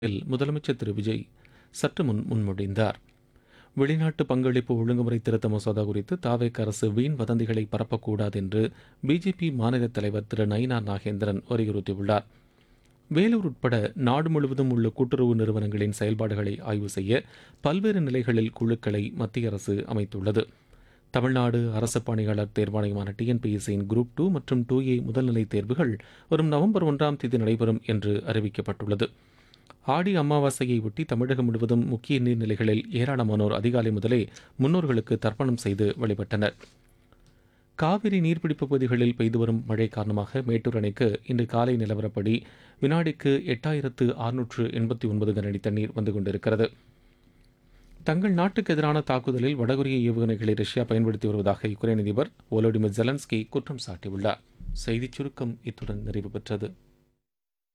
இல் முதலமைச்சர் திரு விஜய் சற்று முன் முன்மொழிந்தார் வெளிநாட்டு பங்களிப்பு ஒழுங்குமுறை திருத்த மசோதா குறித்து தாவேக் அரசு வீண் வதந்திகளை பரப்பக்கூடாது என்று பிஜேபி மாநில தலைவர் திரு நயினா நாகேந்திரன் வலியுறுத்தியுள்ளார் வேலூர் உட்பட நாடு முழுவதும் உள்ள கூட்டுறவு நிறுவனங்களின் செயல்பாடுகளை ஆய்வு செய்ய பல்வேறு நிலைகளில் குழுக்களை மத்திய அரசு அமைத்துள்ளது தமிழ்நாடு அரசு பணியாளர் தேர்வாணையமான டிஎன்பிஎஸ்சியின் குரூப் டூ மற்றும் டூ ஏ முதல்நிலை தேர்வுகள் வரும் நவம்பர் ஒன்றாம் தேதி நடைபெறும் என்று அறிவிக்கப்பட்டுள்ளது ஆடி அமாவாசையை ஒட்டி தமிழகம் முழுவதும் முக்கிய நீர்நிலைகளில் ஏராளமானோர் அதிகாலை முதலே முன்னோர்களுக்கு தர்ப்பணம் செய்து வழிபட்டனர் காவிரி நீர்பிடிப்பு பகுதிகளில் பெய்து வரும் மழை காரணமாக மேட்டூர் அணைக்கு இன்று காலை நிலவரப்படி வினாடிக்கு எட்டாயிரத்து அறுநூற்று எண்பத்தி ஒன்பது கனஅடி தண்ணீர் வந்து கொண்டிருக்கிறது தங்கள் நாட்டுக்கு எதிரான தாக்குதலில் வடகொரிய ஏவுகணைகளை ரஷ்யா பயன்படுத்தி வருவதாக யுக்ரைன் அதிபர் ஓலோடிமிர் ஜெலன்ஸ்கி குற்றம் சாட்டியுள்ளார் செய்திச் சுருக்கம் இத்துடன் நிறைவு பெற்றது